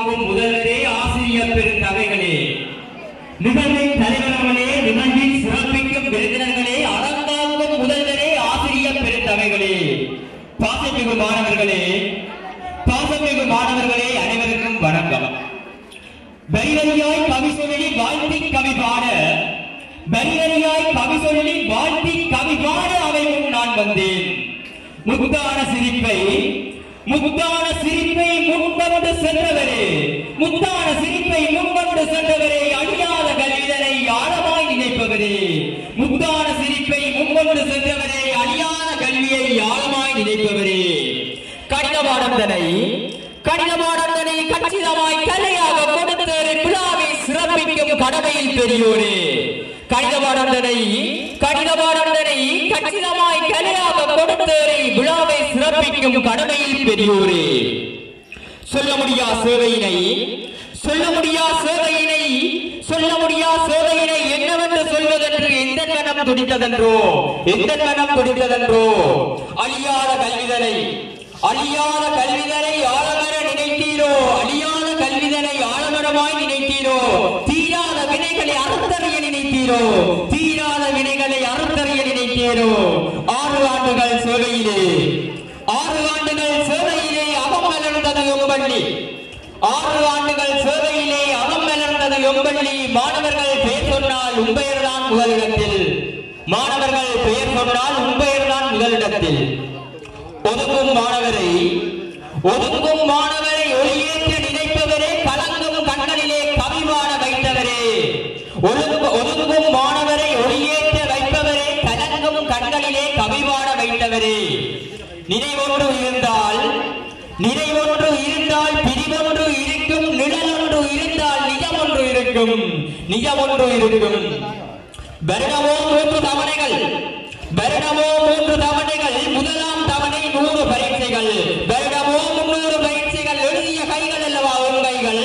அறந்தாக்கும் முதல்வரே ஆசிரியர் பெருந்தகைகளே நிகழ்வின் தலைவர்களே நிகழ்வின் சிறப்பிக்கும் விருந்தினர்களே அறந்தாக்கும் முதல்வரே ஆசிரியர் பெருந்தகைகளே பாசமிகு மாணவர்களே பாசமிகு மாணவர்களே அனைவருக்கும் வணக்கம் வரிவரியாய் கவி சொல்லி வாழ்த்தி கவி பாட வரிவரியாய் கவி சொல்லி வாழ்த்தி கவி பாட அவை முன் நான் வந்தேன் முத்தான சிரிப்பை முத்தான சிரிப்பை முன்வந்து சென்றவரே முத்தான சிரிப்பை முன்வந்து சென்றவரே அழியாத கல்விதனை ஆழமாய் நினைப்பவரே முத்தான சிரிப்பை முன்வந்து சென்றவரே அழியாத கல்வியை ஆழமாய் நினைப்பவரே கடினமானந்தனை கடினமானந்தனை கச்சிதமாய் கலையாக கொடுத்தேறு விழாவை சிறப்பிக்கும் கடமையில் பெரியோரே கடினமானந்தனை கடினமானந்தனை கச்சிதமாய் கலையாக கொடுத்தேறை விழாவை சிறப்பிக்கும் கடமையில் பெரியோரே சொல்ல முடியா சேவையினை சொல்ல முடியா சேவையினை சொல்ல முடியா சேவையினை என்னவென்று சொல்வதென்று எந்த கணம் துடித்ததென்றோ எந்த கணம் துடித்ததென்றோ அழியாத கல்விதனை அழியாத கல்விதனை ஆழமர நினைத்தீரோ அழியாத கல்விதனை ஆழமரமாய் நினைத்தீரோ தீராத வினைகளை அறுத்தறிய நினைத்தீரோ தீராத வினைகளை அறுத்தறிய நினைத்தீரோ ஆறு ஆண்டுகள் சேவையிலே ஆறு ஆண்டுகள் சேவையிலே அகம் மலர்ந்தது எம்பள்ளி ஆறு ஆண்டுகள் சேவையிலே அகம் மலர்ந்தது எம்பள்ளி மாணவர்கள் பெயர் சொன்னால் உம்பெயர் தான் முதலிடத்தில் மாணவர்கள் பெயர் சொன்னால் உம்பெயர் தான் முதலிடத்தில் ஒதுங்கும் மாணவரை ஒதுங்கும் மாணவரை ஒளியேற்ற நினைப்பவரே கலங்கும் கண்களிலே கவிவாட வைத்தவரே ஒழுங்கு ஒதுங்கும் மாணவரை ஒளியேற்ற வைப்பவரே கலங்கும் கண்களிலே கவிவாட வைத்தவரே நினைவொன்று இருந்தால் நினைவொன்று இருந்தால் பிரிவொன்று இருக்கும் நிழலொன்று இருந்தால் நிஜமொன்று இருக்கும் நிஜமொன்று இருக்கும் வருடமோ மூன்று தவணைகள் வருடமோ மூன்று தவணைகள் முதலாம் தவணை நூறு பரீட்சைகள் வருடமோ முன்னூறு பரீட்சைகள் எழுதிய கைகள் அல்லவா உன் கைகள்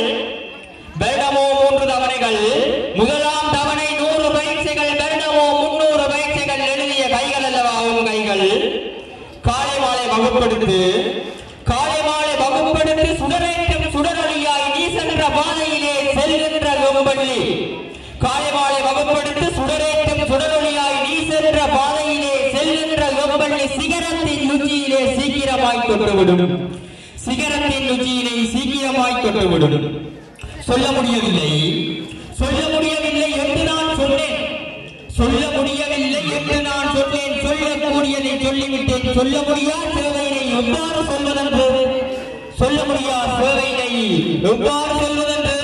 வருடமோ மூன்று தவணைகள் முதலாம் தவணை நூறு பரீட்சைகள் வருடமோ முன்னூறு பரீட்சைகள் எழுதிய கைகள் அல்லவா உன் கைகள் காலை மாலை வகுப்படுத்து காலை மாலை வகுப்படுத்து சுடரேற்றும் சுடரொளியாய் நீ சென்ற பாதையிலே செல்கின்ற வெம்பள்ளி காலை மாலை வகுப்படுத்து சுடரேற்றும் சுடரொளியாய் நீ சென்ற பாதையிலே செல்கின்ற வெம்பள்ளி சிகரத்தின் உச்சியிலே சீக்கிரமாய் தொட்டுவிடும் சிகரத்தின் உச்சியிலே சீக்கிரமாய் தொட்டுவிடும் சொல்ல முடியவில்லை சொல்ல முடியவில்லை என்று நான் சொன்னேன் சொல்ல முடியவில்லை என்று நான் சொன்னேன் சொல்லக்கூடியதை சொல்லிவிட்டேன் சொல்ல முடியா சேவையினை எவ்வாறு சொல்வதென்று சொல்ல முடியா சேவையினை எவ்வாறு சொல்வதென்று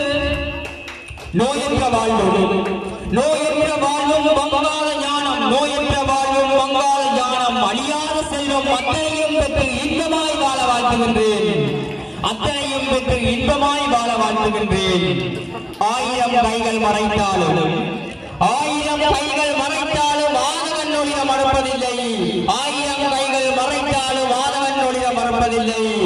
நோயற்ற வாழ்வும் நோயற்ற வாழ்வும் வங்காள ஞானம் நோயற்ற வாழ்வும் வங்காள ஞானம் அழியாத செல்வம் அத்தனையும் பெற்று இன்பமாய் வாழ வாழ்த்துகின்றேன் அத்தனையும் பெற்று இன்பமாய் வாழ வாழ்த்துகின்றேன் ஆயிரம் கைகள் மறைத்தாலும் ஆயிரம் கைகள் மறைத்தாலும் ஆதவன் ஒளிர மறப்பதில்லை ஆயிரம் கைகள் மறைத்தாலும் ஆதவன் ஒளிர மறப்பதில்லை